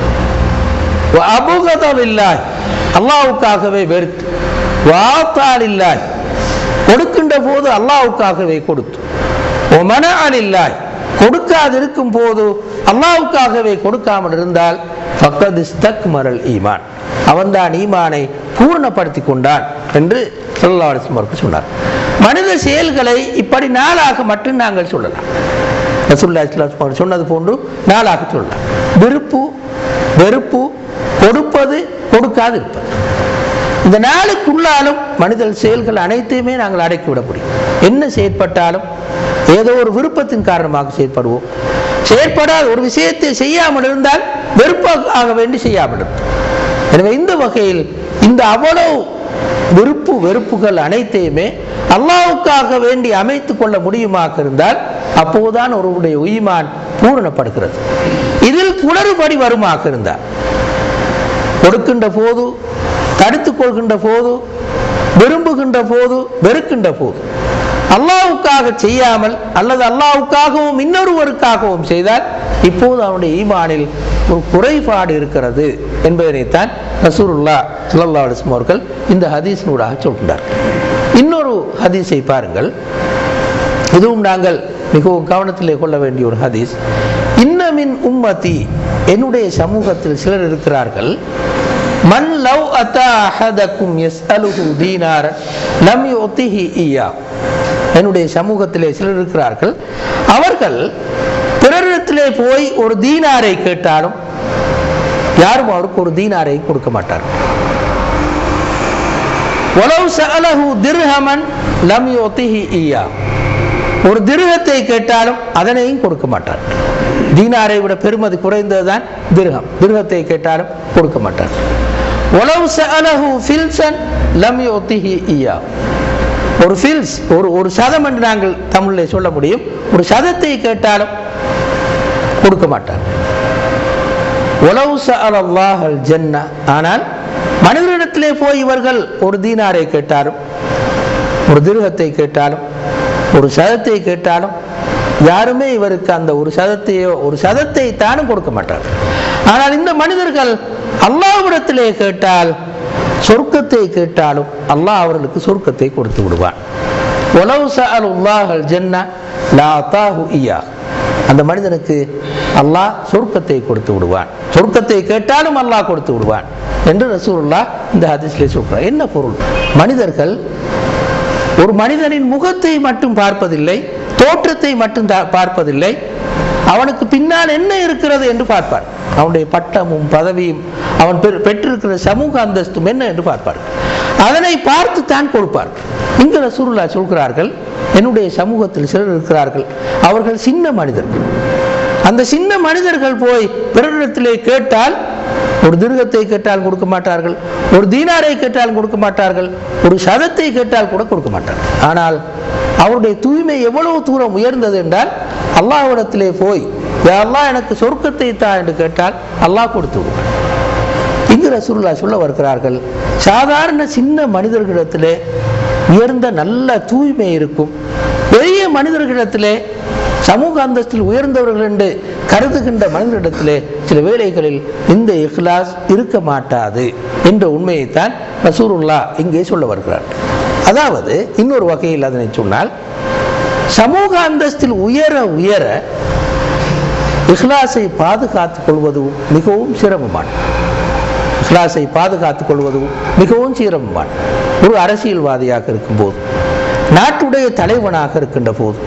Speaker 2: அபுகதவில்லாய் அல்லாஹ்வுக்காகவே வெறுத்து வாத்தாலில்லாய் கொடுக்கின்ற போது அல்லாஹ்வுக்காகவே கொடுத்து மன அலில்லாய் கொடுக்காதிருக்கும் போது அல்லாஹ்வுக்காகவே கொடுக்காமல் இருந்தால் பக்கது ஸ்தக் மரல் ஈமான் அவன்தான் ஈமானை பூர்ணப்படுத்தி கொண்டான் என்று ஸல்லல்லாஹு அலைஹி வஸல்லம் அவர்கள் சொன்னார் மனித செயல்களை இப்படி நாளாக மட்டும் நாங்கள் சொல்லலாம் ரசூல்லா இஸ்லாம் அவர்கள் சொன்னது போன்று நாளாக சொல்லலாம் விருப்பு வெறுப்பு கொடுப்பது கொடுக்காது இருப்பது இந்த நாளுக்குள்ளாலும் மனித செயல்கள் அனைத்தையுமே நாங்கள் அடக்கிவிட முடியும் என்ன செயற்பட்டாலும் ஏதோ ஒரு விருப்பத்தின் காரணமாக செயற்படுவோம் செயற்படாத ஒரு விஷயத்தை செய்யாமல் இருந்தால் வெறுப்பாக வேண்டி செய்யாமல் இருக்கும் எனவே இந்த வகையில் இந்த அவ்வளவு விருப்பு வெறுப்புகள் அனைத்தையுமே அல்லாவுக்காக வேண்டி அமைத்துக் கொள்ள முடியுமாக இருந்தால் அப்போதுதான் ஒருவருடைய உயிமான் பூரணப்படுகிறது இதில் குளறுபடி வருமாக இருந்தால் கொடுக்கின்ற போது தடுத்துக் கொள்கின்ற போது விரும்புகின்ற போது வெறுக்கின்ற போது அல்லாவுக்காக செய்யாமல் அல்லது அல்லாவுக்காகவும் இன்னொருவருக்காகவும் செய்தால் இப்போது அவனுடைய ஈமானில் ஒரு குறைபாடு இருக்கிறது என்பதனைத்தான் ரசூருல்லா சுல்லா அலிஸ்லம் அவர்கள் இந்த ஹதீஸினூடாக சொல்கின்றார்கள் இன்னொரு ஹதீஸை பாருங்கள் இதுவும் நாங்கள் மிகவும் கவனத்திலே கொள்ள வேண்டிய ஒரு ஹதீஸ் இன்னமின் உம்மதி என்னுடைய சமூகத்தில் சிலர் இருக்கிறார்கள் மன் லவ் அத்தா அஹதக்கும் யஸ்அலுஹு தீனார லம் யுத்திஹி ஈயா என்னுடைய சமூகத்திலே சிலர் இருக்கிறார்கள் அவர்கள் பிறரிடத்திலே போய் ஒரு தீனாரை கேட்டாலும் யாரும் அவருக்கு ஒரு தீனாரை கொடுக்க மாட்டார்கள் ஒலவு சஅலஹு திர்ஹமன் லம் யுத்திஹி ஈயா ஒரு திருகத்தை கேட்டாலும் அதனையும் கொடுக்க மாட்டார் தீனாரை விட பெருமதி குறைந்ததுதான் திருகம் திருகத்தை கேட்டாலும் கொடுக்க மாட்டார் உளவு சஅலஹு ஃபில்சன் லம் யுத்திஹி ஈயா ஒரு ஃபில்ஸ் ஒரு ஒரு சதம் என்று நாங்கள் தமிழில் சொல்ல முடியும் ஒரு சதத்தை கேட்டாலும் கொடுக்க மாட்டார் உளவு சஅல் அல்லாஹல் ஜன்னா ஆனால் மனிதனிடத்திலே போய் இவர்கள் ஒரு தீனாரை கேட்டாலும் ஒரு திருகத்தை கேட்டாலும் ஒரு சதத்தை கேட்டாலும் யாருமே இவருக்கு அந்த ஒரு சதத்தையோ ஒரு சதத்தை தானும் கொடுக்க மாட்டார் ஆனால் இந்த மனிதர்கள் அல்லாஹ்விடத்திலே கேட்டால் சொர்க்கத்தை கேட்டாலும் அல்லாஹ் அவர்களுக்கு சொர்க்கத்தை கொடுத்து விடுவான் உலவு சஅல் உல்லாஹல் ஜன்னா லா அத்தாஹு இயா அந்த மனிதனுக்கு அல்லாஹ் சொர்க்கத்தை கொடுத்து விடுவான் சொர்க்கத்தை கேட்டாலும் அல்லாஹ் கொடுத்து விடுவான் என்று ரசூலுல்லா இந்த ஹதீஸ்ல சொல்றார் என்ன பொருள் மனிதர்கள் ஒரு மனிதனின் முகத்தை மட்டும் பார்ப்பதில்லை தோற்றத்தை மட்டும் தா- பார்ப்பதில்லை அவனுக்கு பின்னால் என்ன இருக்கிறது என்று பார்ப்பார் அவனுடைய பட்டமும் பதவியும் அவன் பெற்- பெற்றிருக்கிற சமூக அந்தஸ்தும் என்ன என்று பார்ப்பார் அதனை பார்த்து தான் கொடுப்பார் இங்கு ரசூலுல்லா சொல்கிறார்கள் என்னுடைய சமூகத்தில் சிலர் இருக்கிறார்கள் அவர்கள் சின்ன மனிதர்கள் அந்த சின்ன மனிதர்கள் போய் பிறரிடத்திலே கேட்டால் ஒரு திருகத்தை கேட்டால் கொடுக்க மாட்டார்கள் ஒரு தீனாரை கேட்டால் கொடுக்க மாட்டார்கள் ஒரு சதத்தை கேட்டால் கூட கொடுக்க மாட்டார்கள் ஆனால் அவருடைய தூய்மை எவ்வளவு தூரம் உயர்ந்தது என்றால் அல்லாஹ்விடத்திலே போய் "யா அல்லாஹ் எனக்கு சொர்க்கத்தை தா என்று கேட்டால் அல்லாஹ் கொடுத்து விடுவார் இங்கு ரசூலுல்லா சொல்ல வருகிறார்கள் சாதாரண சின்ன மனிதர்களிடத்திலே உயர்ந்த நல்ல தூய்மை இருக்கும் பெரிய மனிதர்களிடத்திலே சமூக அந்தஸ்தில் உயர்ந்தவர்கள் என்று கருதுகின்ற மனிதர்களிடத்திலே சில வேளைகளில் இந்த இஹ்லாஸ் இருக்க மாட்டாது என்ற உண்மையைத்தான் ரசூலுல்லா இங்கே சொல்ல வருகிறார் அதாவது இன்னொரு வகையில் அதனை சொன்னால் சமூக அந்தஸ்தில் உயர உயர இஹ்லாஸை பாதுகாத்துக் கொள்வதும் மிகவும் சிரமமானது இஹ்லாஸை பாதுகாத்துக் கொள்வதும் மிகவும் சிரமமான ஒரு அரசியல்வாதியாக இருக்கும்போது நாட்டுடைய தலைவனாக இருக்கின்ற போது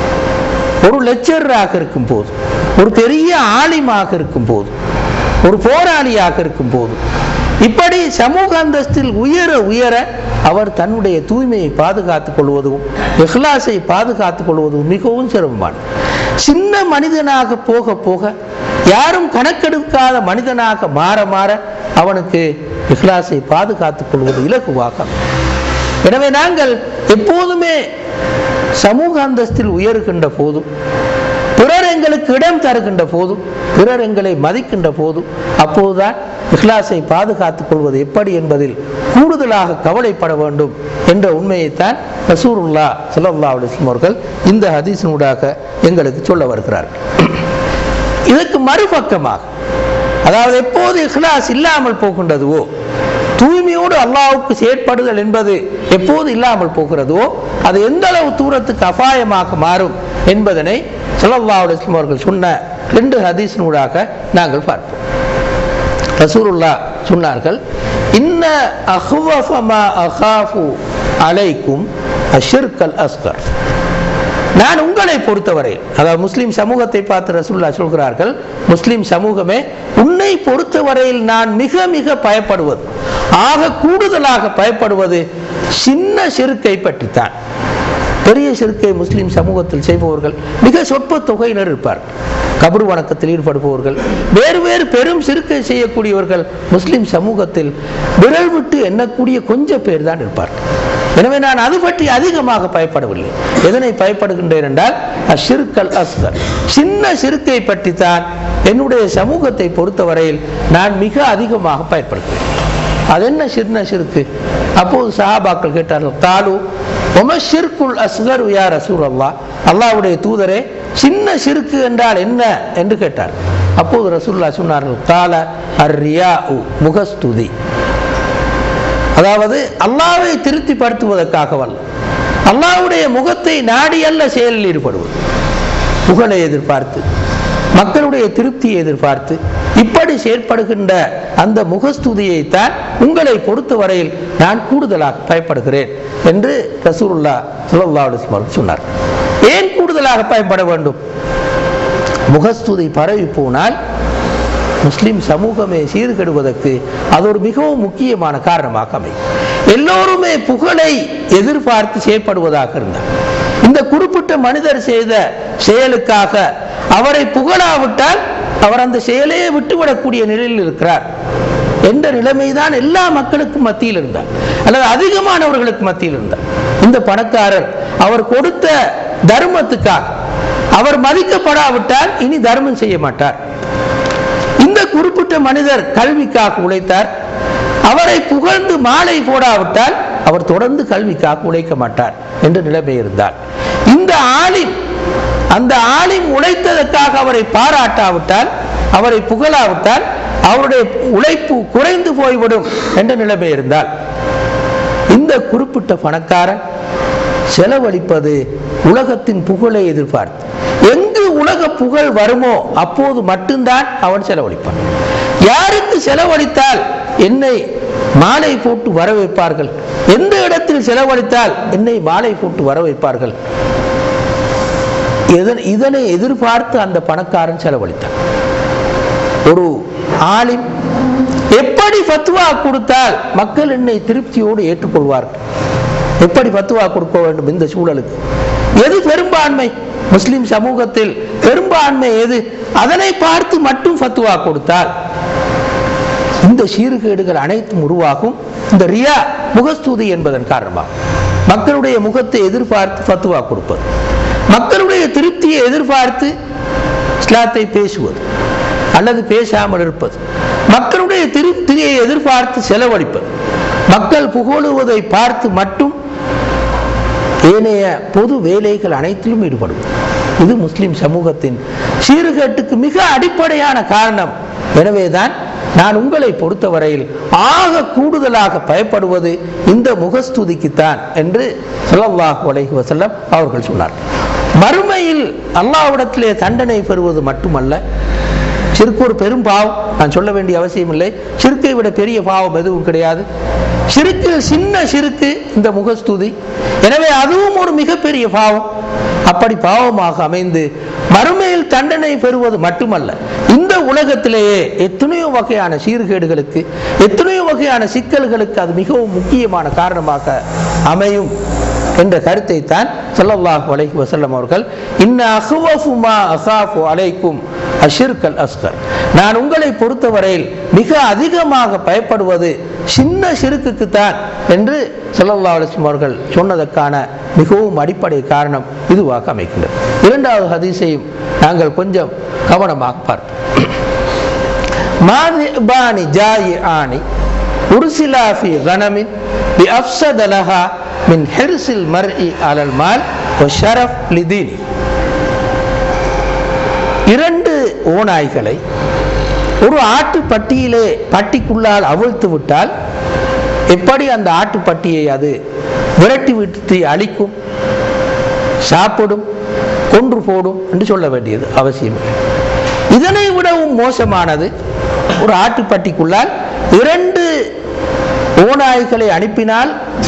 Speaker 2: ஒரு லெக்சராக இருக்கும் போது ஒரு பெரிய ஆலிமாக இருக்கும் போது ஒரு போராளியாக இருக்கும் போது இப்படி சமூக அந்தஸ்தில் உயர உயர அவர் தன்னுடைய தூய்மையை பாதுகாத்துக் கொள்வதும் இஹ்லாஸை பாதுகாத்துக் கொள்வதும் மிகவும் சிரமமான சின்ன மனிதனாக போக போக யாரும் கணக்கெடுக்காத மனிதனாக மாற மாற அவனுக்கு இஹ்லாஸை பாதுகாத்துக் கொள்வது இலகுவாக அமையும். எனவே நாங்கள் எப்போதுமே சமூக அந்தஸ்தில் உயர்கின்ற போதும் பிறர் எங்களுக்கு இடம் தருகின்ற போதும் பிறர் எங்களை மதிக்கின்ற போதும் அப்போதுதான் இஹ்லாஸை பாதுகாத்துக் கொள்வது எப்படி என்பதில் கூடுதலாக கவலைப்பட வேண்டும் என்ற உண்மையைத்தான் ரசூருல்லா ஸல்லல்லாஹு அலைஹி வஸல்லம் அவர்கள் இந்த ஹதீஸினூடாக எங்களுக்கு சொல்ல வருகிறார்கள் இதற்கு மறுபக்கமாக அதாவது எப்போது இஹ்லாஸ் இல்லாமல் போகின்றதுவோ தூய்மையோடு அல்லாஹ்வுக்கு செயற்படுதல் என்பது எப்போது இல்லாமல் போகிறதோ அது எந்த அளவு தூரத்துக்கு அபாயமாக மாறும் என்பதனை ஸல்லல்லாஹு அலைஹி வஸல்லம் அவர்கள் சொன்ன ரெண்டு ஹதீஸினூடாக நாங்கள் பார்ப்போம் ரசூலுல்லா சொன்னார்கள் இன்ன அஹ்வஃப மா அகாஃபு அலைக்கும் அஷிர்கல் அஸ்கர் நான் உங்களை பொறுத்தவரை அதாவது முஸ்லிம் சமூகத்தை பார்த்து ரசூல்லா சொல்கிறார்கள் முஸ்லிம் சமூகமே உன்னை பொறுத்தவரையில் நான் மிக மிக பயப்படுவது ஆக கூடுதலாக பயப்படுவது சின்ன சிறுக்கை பற்றித்தான் பெரிய சிறுக்கை முஸ்லிம் சமூகத்தில் செய்பவர்கள் மிக சொற்ப தொகையினர் இருப்பார்கள் கபர் வணக்கத்தில் ஈடுபடுபவர்கள் வேறு வேறு பெரும் சிறுக்கை செய்யக்கூடியவர்கள் முஸ்லிம் சமூகத்தில் விரல் விட்டு எண்ணக்கூடிய கொஞ்சம் பேர் தான் இருப்பார்கள் எனவே நான் அது பற்றி அதிகமாக பயப்படவில்லை எதனை பயப்படுகின்றேன் என்றால் அஷிர்கல் அஸ்கர் சின்ன சிறுக்கை பற்றி தான் என்னுடைய சமூகத்தை பொறுத்தவரையில் நான் மிக அதிகமாக பயப்படுகிறேன் அது என்ன சின்ன சிறுக்கு அப்போது சஹாபாக்கள் கேட்டார்கள் தாலு ஒமஷிர்குல் அஸ்கர் யா ரசூல் அல்லா அல்லாவுடைய தூதரே சின்ன சிறுக்கு என்றால் என்ன என்று கேட்டார் அப்போது ரசூல்லா சொன்னார்கள் கால அர் ரியா முகஸ்துதி அதாவது அல்லாவை திருப்திப்படுத்துவதற்காகவல்ல அல்லாவுடைய முகத்தை நாடி அல்ல செயலில் ஈடுபடுவது புகழை எதிர்பார்த்து மக்களுடைய திருப்தியை எதிர்பார்த்து இப்படி செயற்படுகின்ற அந்த முகஸ்துதியைத்தான் உங்களை பொறுத்தவரையில் நான் கூடுதலாக பயப்படுகிறேன் என்று ரசூலுல்லா ஸல்லல்லாஹு அலைஹி வஸல்லம் சொன்னார் ஏன் கூடுதலாக பயப்பட வேண்டும் முகஸ்துதி பரவி போனால் முஸ்லிம் சமூகமே சீர்கெடுவதற்கு அது ஒரு மிகவும் முக்கியமான காரணமாக அமையும் எல்லோருமே புகழை எதிர்பார்த்து செயற்படுவதாக இருந்தார் இந்த குறிப்பிட்ட மனிதர் செய்த செயலுக்காக அவரை புகழாவிட்டால் அவர் அந்த செயலையே விட்டுவிடக்கூடிய நிலையில் இருக்கிறார் என்ற நிலைமைதான் எல்லா மக்களுக்கும் மத்தியில் இருந்தார் அல்லது அதிகமானவர்களுக்கு மத்தியில் இருந்தார் இந்த பணக்காரர் அவர் கொடுத்த தர்மத்துக்காக அவர் மதிக்கப்படாவிட்டால் இனி தர்மம் செய்ய மாட்டார் இந்த குறிப்பிட்ட மனிதர் கல்விக்காக உழைத்தார் அவரை புகழ்ந்து மாலை போடாவிட்டால் அவர் தொடர்ந்து கல்விக்காக உழைக்க மாட்டார் என்ற நிலைமை இருந்தார் இந்த ஆலிம் அந்த ஆலிம் உழைத்ததற்காக அவரை பாராட்டாவிட்டால் அவரை புகழாவிட்டால் அவருடைய உழைப்பு குறைந்து போய்விடும் என்ற நிலைமை இருந்தால் இந்த குறிப்பிட்ட பணக்காரன் செலவழிப்பது உலகத்தின் புகழை எதிர்பார்த்து எங்கு உலக புகழ் வருமோ அப்போது மட்டும்தான் அவன் செலவழிப்பான் யாருக்கு செலவழித்தால் என்னை மாலை போட்டு வர வைப்பார்கள் எந்த இடத்தில் செலவழித்தால் என்னை மாலை போட்டு வர வைப்பார்கள் இதன்- இதனை எதிர்பார்த்து அந்த பணக்காரன் செலவழித்தான் ஒரு ஆலிம் எப்படி ஃபத்வா கொடுத்தால் மக்கள் என்னை திருப்தியோடு ஏற்றுக்கொள்வார்கள் எப்படி ஃபத்வா கொடுக்க வேண்டும் இந்த சூழலுக்கு எது பெரும்பான்மை முஸ்லிம் சமூகத்தில் பெரும்பான்மை எது அதனை பார்த்து மட்டும் ஃபத்வா கொடுத்தால் இந்த சீர்கேடுகள் அனைத்தும் உருவாகும் இந்த ரியா முகஸ்துதி என்பதன் காரணமாக மக்களுடைய முகத்தை எதிர்பார்த்து ஃபத்துவா கொடுப்பது மக்களுடைய திருப்தியை எதிர்பார்த்து இஸ்லாத்தை பேசுவது அல்லது பேசாமல் இருப்பது மக்களுடைய திருப்தியை எதிர்பார்த்து செலவழிப்பது மக்கள் புகழுவதை பார்த்து மட்டும் ஏனைய பொது வேலைகள் அனைத்திலும் ஈடுபடும் இது முஸ்லிம் சமூகத்தின் சீர்கேட்டுக்கு மிக அடிப்படையான காரணம் எனவேதான் நான் உங்களை பொறுத்தவரையில் ஆக கூடுதலாக பயப்படுவது இந்த முகஸ்துதிக்குத்தான் என்று ஸல்லல்லாஹு அலைஹி வஸல்லம் அவர்கள் சொன்னார் மறுமையில் அல்லாஹ்விடத்திலே தண்டனை பெறுவது மட்டுமல்ல சிறுக்கு ஒரு பெரும் பாவம் நான் சொல்ல வேண்டிய அவசியம் இல்லை சிறுக்கை விட பெரிய பாவம் எதுவும் கிடையாது சிறுக்கு சின்ன சிறுக்கு இந்த முகஸ்துதி எனவே அதுவும் ஒரு மிகப்பெரிய பாவம் அப்படி பாவமாக அமைந்து மறுமையில் தண்டனை பெறுவது மட்டுமல்ல இந்த உலகத்திலேயே எத்தனையோ வகையான சீர்கேடுகளுக்கு எத்தனையோ வகையான சிக்கல்களுக்கு அது மிகவும் முக்கியமான காரணமாக அமையும் என்ற கருத்தை தான் ஸல்லல்லாஹு அலைஹி வஸல்லம் அவர்கள் இன்ன அஹ்வஃபு மா அஸாஃபு அலைக்கும் அஷிர்கல் அஸ்கர் நான் உங்களை பொறுத்தவரையில் மிக அதிகமாக பயப்படுவது சின்ன சிறுக்குக்கு தான் என்று ஸல்லல்லாஹு அலைஹி வஸல்லம் அவர்கள் சொன்னதற்கான மிகவும் அடிப்படை காரணம் இதுவாக அமைக்கின்றது இரண்டாவது ஹதீஸையும் நாங்கள் கொஞ்சம் கவனமாக பார்ப்போம் மாதிபானி ஜாயி ஆனி உருசிலா ஃபி கனமின் பி அஃப்சத லஹா மின் ஹெர்சில் மர்இ அலல் மால் வ ஷரஃப் லிதீனி இரண்டு ஓநாய்களை ஒரு ஆட்டு பட்டியிலே பட்டிக்குள்ளால் அவிழ்த்து விட்டால் எப்படி அந்த ஆட்டு பட்டியை அது விரட்டி விட்டு அழிக்கும் சாப்பிடும் கொன்று போடும் என்று சொல்ல வேண்டியது அவசியம் இல்லை. இதனை விடவும் மோசமானது ஒரு ஆட்டுப்பட்டிக்குள்ளால் இரண்டு ஓநாய்களை அனுப்பினால்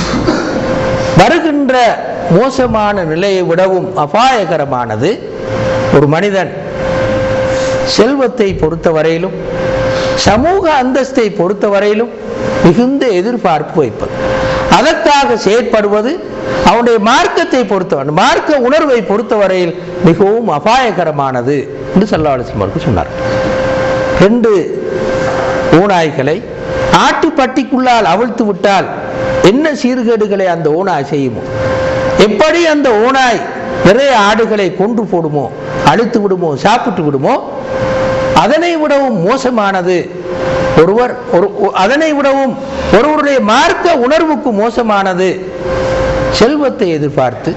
Speaker 2: வருகின்ற மோசமான நிலையை விடவும் அபாயகரமானது ஒரு மனிதன் செல்வத்தை பொறுத்தவரையிலும் சமூக அந்தஸ்தை பொறுத்தவரையிலும் மிகுந்த எதிர்பார்ப்பு வைப்பது அதற்காக செயற்படுவது அவனுடைய மார்க்கத்தை பொறுத்தவரை மார்க்க உணர்வை பொறுத்தவரையில் மிகவும் அபாயகரமானது என்று சல்லாஹ் சொன்னார் ரெண்டு ஓநாய்களை ஆட்டுப்பட்டிக்குள்ளால் அவிழ்த்து விட்டால் என்ன சீர்கேடுகளை அந்த ஓநாய் செய்யுமோ எப்படி அந்த ஓநாய் நிறைய ஆடுகளை கொன்று போடுமோ அழித்து விடுமோ சாப்பிட்டு விடுமோ அதனை விடவும் மோசமானது ஒருவர் ஒரு அதனை விடவும் ஒருவருடைய மார்க்க உணர்வுக்கு மோசமானது செல்வத்தை எதிர்பார்த்து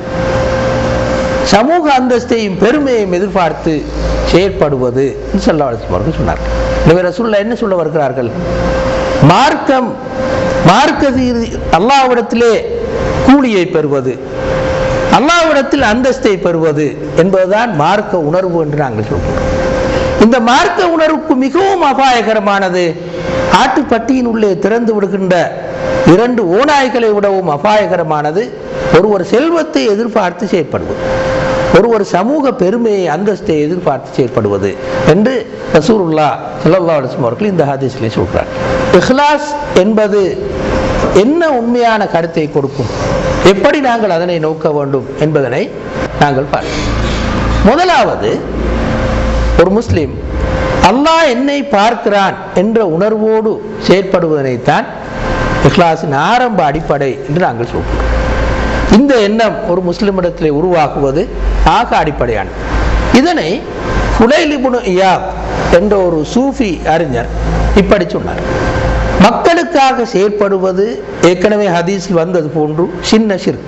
Speaker 2: சமூக அந்தஸ்தையும் பெருமையையும் எதிர்பார்த்து செயற்படுவது சொல்லாமல் சொன்னார் எனவே ரசூல்லா என்ன சொல்ல வருகிறார்கள் மார்க்கம் மார்க்க தீர் அல்லாவிடத்திலே கூலியை பெறுவது அல்லாவிடத்தில் அந்தஸ்தை பெறுவது என்பதுதான் மார்க்க உணர்வு என்று நாங்கள் சொல்கிறோம் இந்த மார்க்க உணர்வுக்கு மிகவும் அபாயகரமானது ஆட்டுப்பட்டியின் உள்ளே திறந்து விடுகின்ற இரண்டு ஓநாய்களை விடவும் அபாயகரமானது ஒருவர் செல்வத்தை எதிர்பார்த்து செயற்படுவது ஒருவர் சமூக பெருமையை அந்தஸ்தை எதிர்பார்த்து செயற்படுவது என்று ரசூருல்லா சல்லா அலுவலம் அவர்கள் இந்த ஹதீஸ்லே சொல்றார் இஹ்லாஸ் என்பது என்ன உண்மையான கருத்தை கொடுக்கும் எப்படி நாங்கள் அதனை நோக்க வேண்டும் என்பதனை நாங்கள் பார்ப்போம் முதலாவது ஒரு முஸ்லிம் அல்லாஹ் என்னை பார்க்கிறான் என்ற உணர்வோடு செயற்படுவதனைத்தான் இஹ்லாஸின் ஆரம்ப அடிப்படை என்று நாங்கள் சொல்கிறோம் இந்த எண்ணம் ஒரு முஸ்லிமிடத்திலே உருவாக்குவது ஆக அடிப்படையானது இதனை ஹுலைலிபுனு இயாப் என்ற ஒரு சூஃபி அறிஞர் இப்படி சொன்னார் மக்களுக்காக செயற்படுவது ஏற்கனவே ஹதீஸில் வந்தது போன்று சின்ன சிறு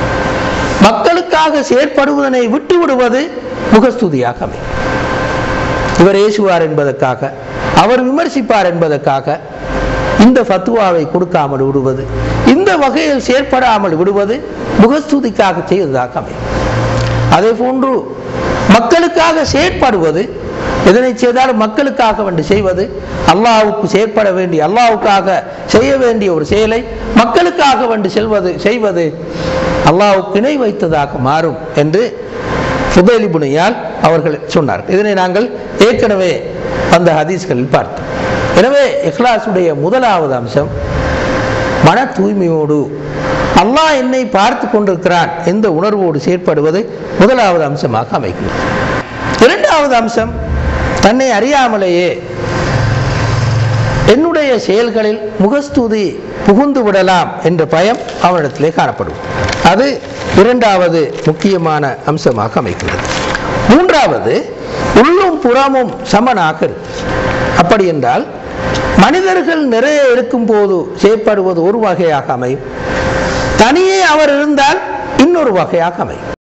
Speaker 2: மக்களுக்காக செயற்படுவதனை விட்டு விடுவது முகஸ்துதியாக அமையும் இவர் ஏசுவார் என்பதற்காக அவர் விமர்சிப்பார் என்பதற்காக இந்த ஃபத்துவாவை கொடுக்காமல் விடுவது இந்த வகையில் செயற்படாமல் விடுவது முகஸ்துதிக்காக செய்வதாக அமையும் அதே போன்று மக்களுக்காக செயற்படுவது எதனை செய்தாலும் மக்களுக்காக வேண்டி செய்வது அல்லாவுக்கு செயற்பட வேண்டிய அல்லாவுக்காக செய்ய வேண்டிய ஒரு செயலை மக்களுக்காக வேண்டி செல்வது செய்வது அல்லாவுக்கு இணை வைத்ததாக மாறும் என்று புதைலிபுனையால் அவர்கள் சொன்னார் இதனை நாங்கள் ஏற்கனவே அந்த ஹதீஸ்களில் பார்த்தோம் எனவே இஹ்லாஸுடைய முதலாவது அம்சம் மன தூய்மையோடு அல்லாஹ் என்னை பார்த்து கொண்டிருக்கிறான் எந்த உணர்வோடு செயற்படுவது முதலாவது அம்சமாக அமைக்கும் இரண்டாவது அம்சம் தன்னை அறியாமலேயே என்னுடைய செயல்களில் முகஸ்துதி புகுந்து விடலாம் என்ற பயம் அவனிடத்திலே காணப்படும் அது இரண்டாவது முக்கியமான அம்சமாக அமைகிறது மூன்றாவது உள்ளும் புறமும் சமனாக இருக்கு அப்படி என்றால் மனிதர்கள் நிறைய இருக்கும் போது செயற்படுவது ஒரு வகையாக அமையும் தனியே அவர் இருந்தால் இன்னொரு வகையாக அமையும்